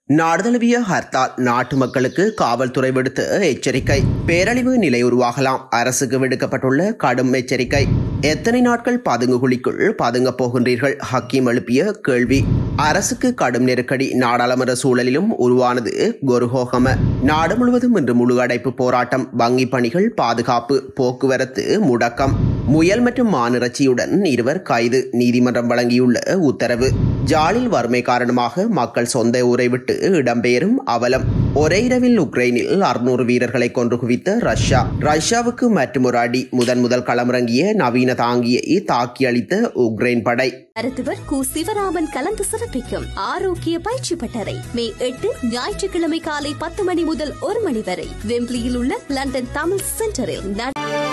நாடுதழுவிய ஹர்த்தால் நாட்டு மக்களுக்கு காவல்துறை விடுத்த எச்சரிக்கை பேரழிவு நிலை உருவாகலாம் அரசுக்கு விடுக்கப்பட்டுள்ள கடும் எச்சரிக்கை எத்தனை நாட்கள் பதுங்கு குழிக்குள் பதுங்கப் போகின்றீர்கள் ஹக்கீம் எழுப்பிய கேள்வி அரசுக்கு கடும் நெருக்கடி நாடாளுமன்ற சூழலிலும் உருவானது கொருஹோகம நாடு முழுவதும் இன்று முழு அடைப்பு போராட்டம் வங்கி பணிகள் பாதுகாப்பு போக்குவரத்து முடக்கம் முயல் மற்றும் மானிறச்சியுடன் இருவர் கைது நீதிமன்றம் வழங்கியுள்ள உத்தரவு ஜாலில் வறுமை காரணமாக மக்கள் சொந்த ஊரை விட்டு இடம்பெயரும் அவலம் ஒரே இரவில் உக்ரைனில் அறுநூறு வீரர்களை கொன்று குவித்த ரஷ்யா ரஷ்யாவுக்கு மற்றொரு அடி முதன் முதல் களமிறங்கிய நவீன தாங்கியை தாக்கி அளித்த உக்ரைன் படை மருத்துவர் கு சிவராமன் கலந்து சிறப்பிக்கும் ஆரோக்கிய பயிற்சி பட்டறை மே எட்டு ஞாயிற்றுக்கிழமை காலை பத்து மணி முதல் ஒரு மணி வரை வெம்பிளியில் உள்ள லண்டன் தமிழ் சென்டரில் நட-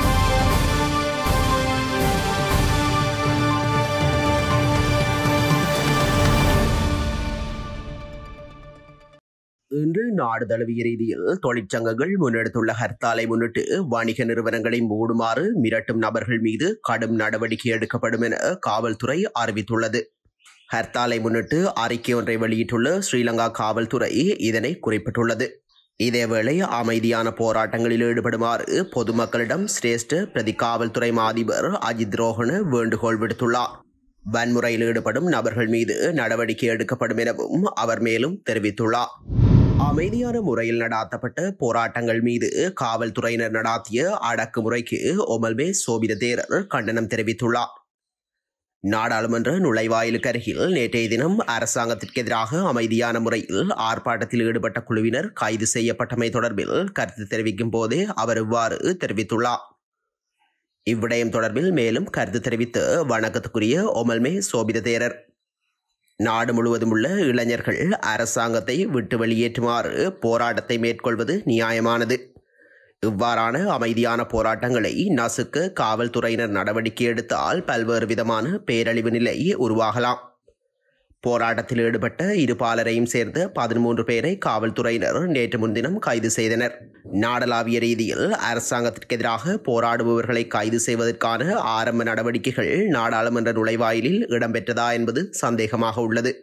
இன்று நாடு தழுவிய ரீதியில் தொழிற்சங்கங்கள் முன்னெடுத்துள்ள ஹர்த்தாலை முன்னிட்டு வணிக நிறுவனங்களை மூடுமாறு மிரட்டும் நபர்கள் மீது கடும் நடவடிக்கை எடுக்கப்படும் என காவல்துறை அறிவித்துள்ளது ஹர்த்தாலை முன்னிட்டு அறிக்கை ஒன்றை வெளியிட்டுள்ள ஸ்ரீலங்கா காவல்துறை இதனை குறிப்பிட்டுள்ளது இதேவேளை அமைதியான போராட்டங்களில் ஈடுபடுமாறு பொதுமக்களிடம் சிரேஷ்ட பிரதி காவல்துறை மாதிபர் அஜித் ரோஹன வேண்டுகோள் விடுத்துள்ளார் வன்முறையில் ஈடுபடும் நபர்கள் மீது நடவடிக்கை எடுக்கப்படும் எனவும் அவர் மேலும் தெரிவித்துள்ளார் அமைதியான முறையில் நடாத்தப்பட்ட போராட்டங்கள் மீது காவல்துறையினர் நடாத்திய அடக்குமுறைக்கு ஒமல்பே சோபித தேரர் கண்டனம் தெரிவித்துள்ளார் நாடாளுமன்ற நுழைவாயிலுக்கு அருகில் நேற்றைய தினம் அரசாங்கத்திற்கு எதிராக அமைதியான முறையில் ஆர்ப்பாட்டத்தில் ஈடுபட்ட குழுவினர் கைது செய்யப்பட்டமை தொடர்பில் கருத்து தெரிவிக்கும் போதே அவர் இவ்வாறு தெரிவித்துள்ளார் இவ்விடயம் தொடர்பில் மேலும் கருத்து தெரிவித்த வணக்கத்துக்குரிய ஒமல்மே சோபித தேரர் நாடு முழுவதும் உள்ள இளைஞர்கள் அரசாங்கத்தை விட்டு வெளியேற்றுமாறு போராட்டத்தை மேற்கொள்வது நியாயமானது இவ்வாறான அமைதியான போராட்டங்களை நசுக்க காவல்துறையினர் நடவடிக்கை எடுத்தால் பல்வேறு விதமான பேரழிவு நிலை உருவாகலாம் போராட்டத்தில் ஈடுபட்ட இருபாலரையும் சேர்ந்த பதிமூன்று பேரை காவல்துறையினர் நேற்று முன்தினம் கைது செய்தனர் நாடளாவிய ரீதியில் அரசாங்கத்திற்கு எதிராக போராடுபவர்களை கைது செய்வதற்கான ஆரம்ப நடவடிக்கைகள் நாடாளுமன்ற நுழைவாயிலில் இடம்பெற்றதா என்பது சந்தேகமாக உள்ளது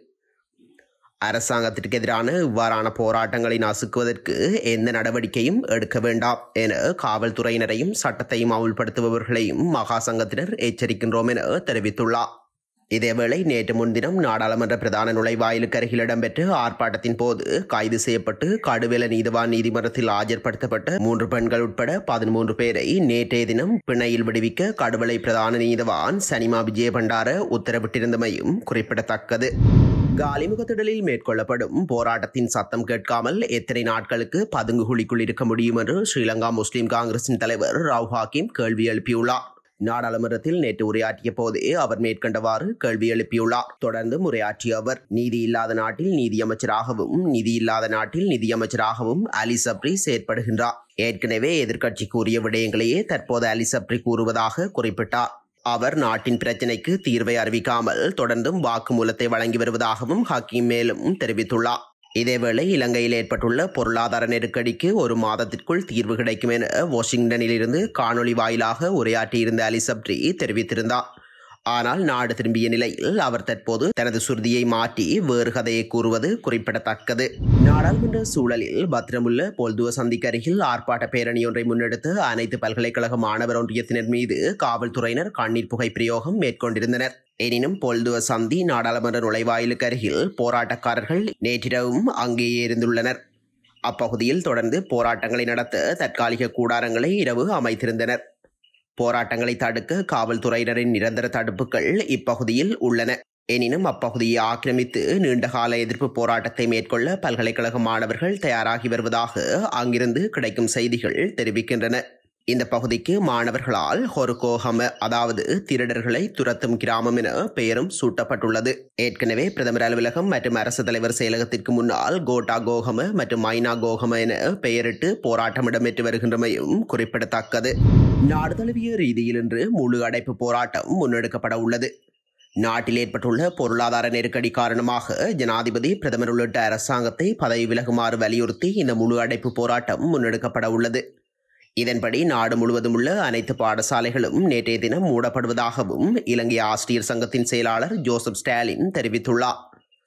அரசாங்கத்திற்கு எதிரான இவ்வாறான போராட்டங்களை நசுக்குவதற்கு எந்த நடவடிக்கையும் எடுக்க வேண்டாம் என காவல்துறையினரையும் சட்டத்தையும் அமுல்படுத்துபவர்களையும் மகா சங்கத்தினர் எச்சரிக்கின்றோம் என தெரிவித்துள்ளார் இதேவேளை நேற்று முன்தினம் நாடாளுமன்ற பிரதான நுழைவாயிலுக்கு அருகில் இடம்பெற்ற ஆர்ப்பாட்டத்தின் போது கைது செய்யப்பட்டு கடுவேல நீதிவான் நீதிமன்றத்தில் ஆஜர்படுத்தப்பட்ட மூன்று பெண்கள் உட்பட பதிமூன்று பேரை நேற்றைய தினம் பிணையில் விடுவிக்க கடுவலை பிரதான நீதிவான் சனிமா விஜய பண்டார உத்தரவிட்டிருந்தமையும் குறிப்பிடத்தக்கது காலிமுகத்திடலில் மேற்கொள்ளப்படும் போராட்டத்தின் சத்தம் கேட்காமல் எத்தனை நாட்களுக்கு பதுங்கு குழிக்குள் இருக்க முடியும் என்று ஸ்ரீலங்கா முஸ்லிம் காங்கிரசின் தலைவர் ராவ் ஹாக்கிம் கேள்வி எழுப்பியுள்ளார் நாடாளுமன்றத்தில் நேற்று உரையாற்றிய போதே அவர் மேற்கண்டவாறு கேள்வி எழுப்பியுள்ளார் தொடர்ந்து உரையாற்றிய அவர் நீதி இல்லாத நாட்டில் நீதியமைச்சராகவும் நிதி இல்லாத நாட்டில் நிதியமைச்சராகவும் அலி சப்ரி செயற்படுகின்றார் ஏற்கனவே எதிர்க்கட்சி கூறிய விடயங்களையே தற்போது அலி சப்ரி கூறுவதாக குறிப்பிட்டார் அவர் நாட்டின் பிரச்சினைக்கு தீர்வை அறிவிக்காமல் தொடர்ந்தும் வாக்குமூலத்தை வழங்கி வருவதாகவும் ஹக்கீம் மேலும் தெரிவித்துள்ளார் இதேவேளை இலங்கையில் ஏற்பட்டுள்ள பொருளாதார நெருக்கடிக்கு ஒரு மாதத்திற்குள் தீர்வு கிடைக்கும் என வாஷிங்டனில் இருந்து காணொலி வாயிலாக உரையாற்றியிருந்த அலி சப்ரி தெரிவித்திருந்தார் ஆனால் நாடு திரும்பிய நிலையில் அவர் தற்போது தனது சுருதியை மாற்றி வேறு கதையை கூறுவது குறிப்பிடத்தக்கது நாடாளுமன்ற சூழலில் பத்திரமுள்ள பொல்துவ சந்திக்கு அருகில் ஆர்ப்பாட்ட பேரணி ஒன்றை முன்னெடுத்து அனைத்து பல்கலைக்கழக மாணவர் ஒன்றியத்தினர் மீது காவல்துறையினர் கண்ணீர் புகை பிரயோகம் மேற்கொண்டிருந்தனர் எனினும் பொல்துவ சந்தி நாடாளுமன்ற நுழைவாயிலுக்கு அருகில் போராட்டக்காரர்கள் நேற்றிரவும் அங்கேயே இருந்துள்ளனர் அப்பகுதியில் தொடர்ந்து போராட்டங்களை நடத்த தற்காலிக கூடாரங்களை இரவு அமைத்திருந்தனர் போராட்டங்களை தடுக்க காவல்துறையினரின் நிரந்தர தடுப்புகள் இப்பகுதியில் உள்ளன எனினும் அப்பகுதியை ஆக்கிரமித்து நீண்டகால எதிர்ப்பு போராட்டத்தை மேற்கொள்ள பல்கலைக்கழக மாணவர்கள் தயாராகி வருவதாக அங்கிருந்து கிடைக்கும் செய்திகள் தெரிவிக்கின்றன இந்த பகுதிக்கு மாணவர்களால் ஹொருகோஹம அதாவது திருடர்களை துரத்தும் கிராமம் என பெயரும் சூட்டப்பட்டுள்ளது ஏற்கனவே பிரதமர் அலுவலகம் மற்றும் அரசு தலைவர் செயலகத்திற்கு முன்னால் கோட்டா கோகம மற்றும் மைனா கோகம என பெயரிட்டு போராட்டம் இடம்பெற்று வருகின்றமையும் குறிப்பிடத்தக்கது நாடு தழுவிய ரீதியில் இன்று முழு அடைப்பு போராட்டம் முன்னெடுக்கப்பட உள்ளது நாட்டில் ஏற்பட்டுள்ள பொருளாதார நெருக்கடி காரணமாக ஜனாதிபதி பிரதமர் உள்ளிட்ட அரசாங்கத்தை பதவி விலகுமாறு வலியுறுத்தி இந்த முழு அடைப்பு போராட்டம் முன்னெடுக்கப்பட உள்ளது இதன்படி நாடு முழுவதும் உள்ள அனைத்து பாடசாலைகளும் நேற்றைய தினம் மூடப்படுவதாகவும் இலங்கை ஆசிரியர் சங்கத்தின் செயலாளர் ஜோசப் ஸ்டாலின் தெரிவித்துள்ளார்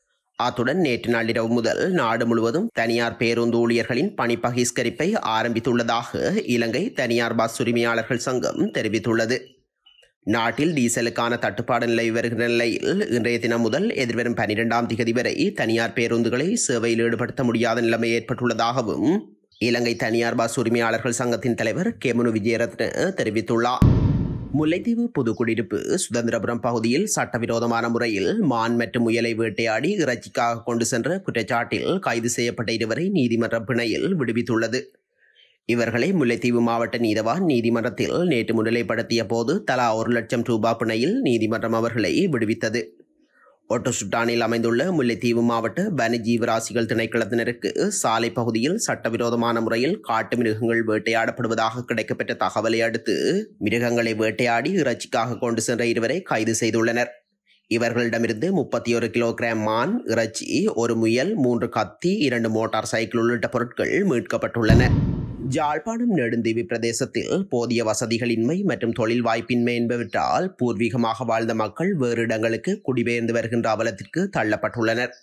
அத்துடன் நேற்று நள்ளிரவு முதல் நாடு முழுவதும் தனியார் பேருந்து ஊழியர்களின் பணி பகிஷ்கரிப்பை ஆரம்பித்துள்ளதாக இலங்கை தனியார் பஸ் உரிமையாளர்கள் சங்கம் தெரிவித்துள்ளது நாட்டில் டீசலுக்கான தட்டுப்பாடு நிலவி வருகிற நிலையில் இன்றைய தினம் முதல் எதிர்வரும் பனிரெண்டாம் திகதி வரை தனியார் பேருந்துகளை சேவையில் ஈடுபடுத்த முடியாத நிலைமை ஏற்பட்டுள்ளதாகவும் இலங்கை தனியார் பஸ் உரிமையாளர்கள் சங்கத்தின் தலைவர் கெமுனு விஜயரத்ன தெரிவித்துள்ளார் முல்லைத்தீவு புதுக்குடியிருப்பு சுதந்திரபுரம் பகுதியில் சட்டவிரோதமான முறையில் மான் மற்றும் முயலை வேட்டையாடி இறைச்சிக்காக கொண்டு சென்ற குற்றச்சாட்டில் கைது செய்யப்பட்ட இருவரை நீதிமன்ற பிணையில் விடுவித்துள்ளது இவர்களை முல்லைத்தீவு மாவட்ட நீதவான் நீதிமன்றத்தில் நேற்று முன்னிலைப்படுத்திய போது தலா ஒரு லட்சம் ரூபாய் பிணையில் நீதிமன்றம் அவர்களை விடுவித்தது ஒட்டசுட்டானில் அமைந்துள்ள முல்லைத்தீவு மாவட்ட வனஜீவராசிகள் திணைக்களத்தினருக்கு சாலை பகுதியில் சட்டவிரோதமான முறையில் காட்டு மிருகங்கள் வேட்டையாடப்படுவதாக கிடைக்கப்பெற்ற தகவலை அடுத்து மிருகங்களை வேட்டையாடி இறைச்சிக்காக கொண்டு சென்ற இருவரை கைது செய்துள்ளனர் இவர்களிடமிருந்து முப்பத்தி ஒரு கிலோகிராம் மான் இறைச்சி ஒரு முயல் மூன்று கத்தி இரண்டு மோட்டார் சைக்கிள் உள்ளிட்ட பொருட்கள் மீட்கப்பட்டுள்ளன ஜாழ்ப்பாணம் நெடுந்தீவி பிரதேசத்தில் போதிய வசதிகளின்மை மற்றும் தொழில் வாய்ப்பின்மை என்பவற்றால் பூர்வீகமாக வாழ்ந்த மக்கள் வேறு இடங்களுக்கு குடிபெயர்ந்து வருகின்ற அவலத்திற்கு தள்ளப்பட்டுள்ளனர்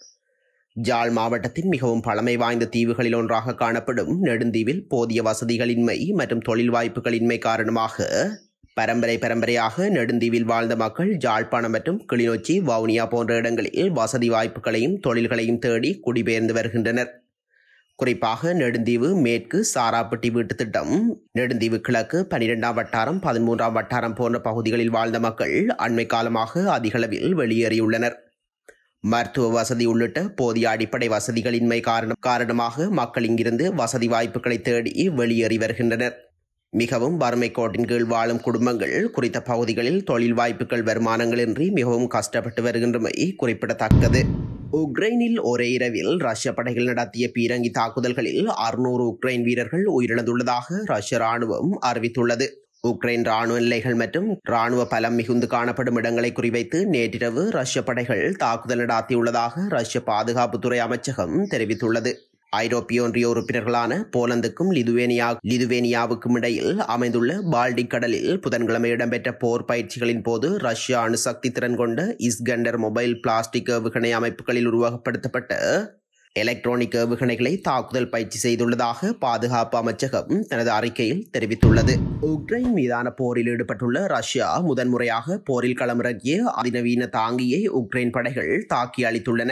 ஜாழ் மாவட்டத்தின் மிகவும் பழமை வாய்ந்த தீவுகளில் ஒன்றாக காணப்படும் நெடுந்தீவில் போதிய வசதிகளின்மை மற்றும் தொழில் வாய்ப்புகளின்மை காரணமாக பரம்பரை பரம்பரையாக நெடுந்தீவில் வாழ்ந்த மக்கள் ஜாழ்ப்பாணம் மற்றும் கிளிநொச்சி வவுனியா போன்ற இடங்களில் வசதி வாய்ப்புகளையும் தொழில்களையும் தேடி குடிபெயர்ந்து வருகின்றனர் குறிப்பாக நெடுந்தீவு மேற்கு சாராப்பட்டி வீட்டு திட்டம் நெடுந்தீவு கிழக்கு பனிரெண்டாம் வட்டாரம் பதிமூன்றாம் வட்டாரம் போன்ற பகுதிகளில் வாழ்ந்த மக்கள் அண்மை காலமாக அதிகளவில் வெளியேறியுள்ளனர் மருத்துவ வசதி உள்ளிட்ட போதிய அடிப்படை வசதிகளின்மை காரணம் காரணமாக மக்கள் இங்கிருந்து வசதி வாய்ப்புகளை தேடி வெளியேறி வருகின்றனர் மிகவும் வறுமை கோட்டின் கீழ் வாழும் குடும்பங்கள் குறித்த பகுதிகளில் தொழில் வாய்ப்புகள் வருமானங்களின்றி மிகவும் கஷ்டப்பட்டு வருகின்றமை குறிப்பிடத்தக்கது உக்ரைனில் ஒரே இரவில் ரஷ்ய படைகள் நடத்திய பீரங்கி தாக்குதல்களில் அறுநூறு உக்ரைன் வீரர்கள் உயிரிழந்துள்ளதாக ரஷ்ய ராணுவம் அறிவித்துள்ளது உக்ரைன் ராணுவ நிலைகள் மற்றும் ராணுவ பலம் மிகுந்து காணப்படும் இடங்களை குறிவைத்து நேற்றிரவு ரஷ்ய படைகள் தாக்குதல் நடாத்தியுள்ளதாக ரஷ்ய பாதுகாப்புத்துறை அமைச்சகம் தெரிவித்துள்ளது ஐரோப்பிய ஒன்றிய உறுப்பினர்களான போலந்துக்கும் லிதுவேனியா லிதுவேனியாவுக்கும் இடையில் அமைந்துள்ள பால்டிக் கடலில் புதன்கிழமை இடம்பெற்ற போர் பயிற்சிகளின் போது ரஷ்யா அணுசக்தி திறன் கொண்ட இஸ்கண்டர் மொபைல் பிளாஸ்டிக் ஏவுகணை அமைப்புகளில் உருவாக்கப்படுத்தப்பட்ட எலக்ட்ரானிக் ஏவுகணைகளை தாக்குதல் பயிற்சி செய்துள்ளதாக பாதுகாப்பு அமைச்சகம் தனது அறிக்கையில் தெரிவித்துள்ளது உக்ரைன் மீதான போரில் ஈடுபட்டுள்ள ரஷ்யா முதன்முறையாக போரில் களமிறங்கிய அதிநவீன தாங்கியை உக்ரைன் படைகள் தாக்கி அளித்துள்ளன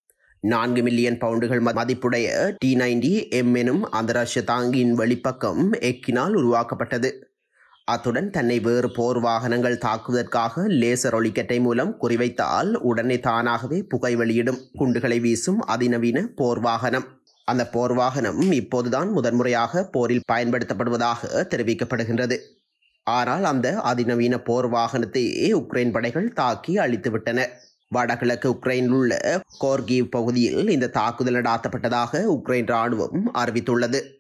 நான்கு மில்லியன் பவுண்டுகள் மதிப்புடைய டி நைன்டி எம் எனும் அந்த ரஷ்ய தாங்கியின் வெளிப்பக்கம் எக்கினால் உருவாக்கப்பட்டது அத்துடன் தன்னை வேறு போர் வாகனங்கள் தாக்குவதற்காக லேசர் ஒளிக்கட்டை மூலம் குறிவைத்தால் உடனே தானாகவே புகை வெளியிடும் குண்டுகளை வீசும் அதிநவீன போர் வாகனம் அந்த போர் வாகனம் இப்போதுதான் முதன்முறையாக போரில் பயன்படுத்தப்படுவதாக தெரிவிக்கப்படுகின்றது ஆனால் அந்த அதிநவீன போர் வாகனத்தையே உக்ரைன் படைகள் தாக்கி அழித்துவிட்டன வடகிழக்கு உக்ரைனில் உள்ள கோர்கீவ் பகுதியில் இந்த தாக்குதல் நடாத்தப்பட்டதாக உக்ரைன் ராணுவம் அறிவித்துள்ளது